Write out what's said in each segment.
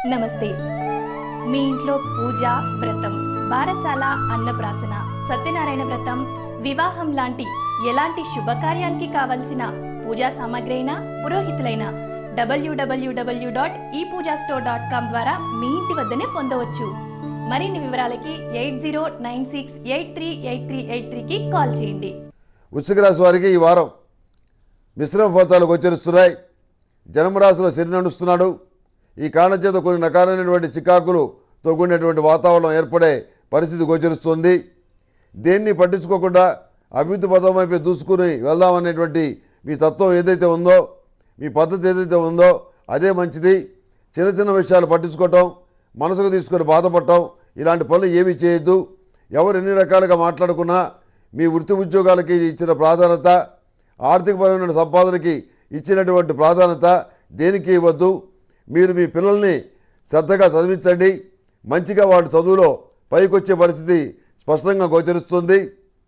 నమస్తే మీ ఇంట్లో పూజ వ్రతం బారసాల అన్నప్రాసన సత్యనారాయణ వ్రతం వివాహం లాంటి ఎలాంటి శుభకార్యానికి కావలసిన పూజా సామాగ్రి అయినా పురోహితులైన డబ్ల్యూడబ్ల్యూడబ్ల్యూ డాట్ ఈ పూజా స్టోర్ డాట్ కామ్ ద్వారా మీ ఇంటి వద్దనే పొందవచ్చు మరిన్ని వివరాలకి eight zero nine six eight three eight three eight త్రీకి కాల్ చేయండి వృశ్చిక రాశి వారికి ఈ వారం మిశ్రమ ఫలితాలు గోచరిస్తున్నాయి జన్మరాశిలో శని నడుస్తున్నాడు ఈ కారణం చేత కొన్ని రకాలైనటువంటి చికాకులతో కూడినటువంటి వాతావరణం ఏర్పడే పరిస్థితి గోచరిస్తుంది దేన్ని పట్టించుకోకుండా అభివృద్ధి పదం వైపు దూసుకుని వెళ్దామనేటువంటి మీ తత్వం ఏదైతే ఉందో మీ పద్ధతి ఏదైతే ఉందో అదే మంచిది చిన్న చిన్న విషయాలు పట్టించుకోవటం మనసుకు తీసుకొని బాధపడటం ఇలాంటి పనులు ఏమీ చేయొద్దు ఎవరు ఎన్ని రకాలుగా మాట్లాడుకున్నా మీ వృత్తి ఉద్యోగాలకి ఇచ్చిన ప్రాధాన్యత ఆర్థికపరమైన సంపాదనకి ఇచ్చినటువంటి ప్రాధాన్యత దేనికి ఇవ్వద్దు మీరు మీ పిల్లల్ని శ్రద్ధగా చదివించండి మంచిగా వాళ్ళు చదువులో పైకొచ్చే పరిస్థితి స్పష్టంగా గోచరిస్తుంది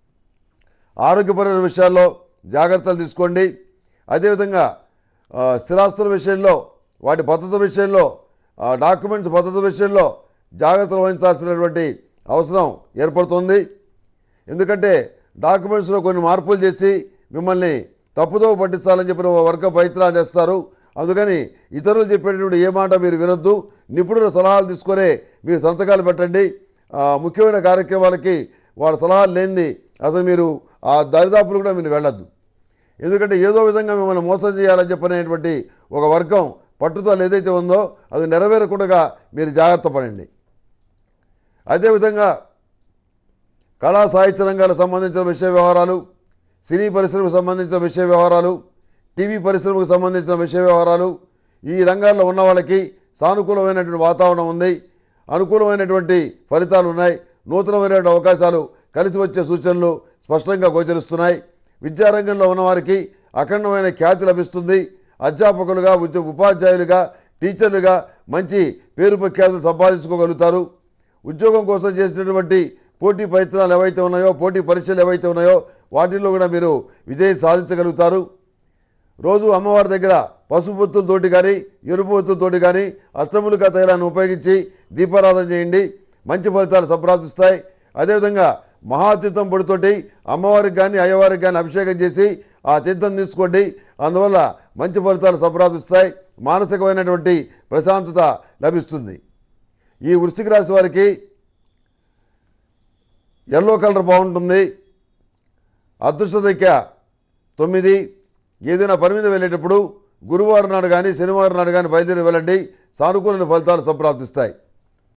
ఆరోగ్యపరమైన విషయాల్లో జాగ్రత్తలు తీసుకోండి అదేవిధంగా ఆ, స్థిరాస్తుల విషయంలో వాటి భద్రత విషయంలో ఆ, డాక్యుమెంట్స్ భద్రత విషయంలో జాగ్రత్తలు వహించాల్సినటువంటి అవసరం ఏర్పడుతుంది ఎందుకంటే డాక్యుమెంట్స్లో కొన్ని మార్పులు చేసి మిమ్మల్ని తప్పుదో పట్టించాలని చెప్పిన ఓ వర్గ ప్రయత్నాలు చేస్తారు అందుకని ఇతరులు చెప్పేటటువంటి ఏ మాట మీరు వినొద్దు నిపుణుల సలహాలు తీసుకొనే మీరు సంతకాలు పెట్టండి ఆ, ముఖ్యమైన కార్యక్రమాలకి వాళ్ళ సలహాలు లేనిది అసలు మీరు ఆ దరిదాపులు కూడా మీరు వెళ్ళొద్దు ఎందుకంటే ఏదో విధంగా మిమ్మల్ని మోసం చేయాలని చెప్పనేటువంటి ఒక వర్గం పట్టుదల ఏదైతే ఉందో అది నెరవేరకుండా మీరు జాగ్రత్త పడండి అదేవిధంగా కళా సాహిత్య రంగాలకు సంబంధించిన విషయ వ్యవహారాలు సినీ పరిశ్రమకు సంబంధించిన విషయ వ్యవహారాలు టీవీ పరిశ్రమకు సంబంధించిన విషయ వ్యవహారాలు ఈ రంగాల్లో ఉన్న వాళ్ళకి సానుకూలమైనటువంటి వాతావరణం ఉంది అనుకూలమైనటువంటి ఫలితాలు ఉన్నాయి నూతనమైనటువంటి అవకాశాలు కలిసి వచ్చే సూచనలు స్పష్టంగా గోచరిస్తున్నాయి విద్యారంగంలో ఉన్నవారికి అఖండమైన ఖ్యాతి లభిస్తుంది అధ్యాపకులుగా ఉద్య ఉపాధ్యాయులుగా టీచర్లుగా మంచి పేరు ప్రఖ్యాతులు సంపాదించుకోగలుగుతారు ఉద్యోగం కోసం చేసినటువంటి పోటీ ప్రయత్నాలు ఏవైతే ఉన్నాయో పోటీ పరీక్షలు ఏవైతే ఉన్నాయో వాటిల్లో కూడా మీరు విజయం సాధించగలుగుతారు రోజు అమ్మవారి దగ్గర పసుపు ఒత్తులతోటి కానీ ఎరుపు ఒత్తులతోటి కానీ అష్టములుగా తైలాన్ని ఉపయోగించి దీపారాధన చేయండి మంచి ఫలితాలు సంప్రాప్తిస్తాయి అదేవిధంగా మహాతీర్థం పొడితోటి అమ్మవారికి కానీ అయ్యవారికి కానీ అభిషేకం చేసి ఆ తీర్థం తీసుకోండి అందువల్ల మంచి ఫలితాలు సంప్రాప్తిస్తాయి మానసికమైనటువంటి ప్రశాంతత లభిస్తుంది ఈ వృశ్చిక రాశి వారికి ఎల్లో కలర్ బాగుంటుంది అదృష్ట సంఖ్య తొమ్మిది ఏదైనా పని మీద వెళ్ళేటప్పుడు గురువారం నాడు కానీ శనివారం నాడు కానీ బయలుదేరి వెళ్ళండి సానుకూల ఫలితాలు సంప్రాప్తిస్తాయి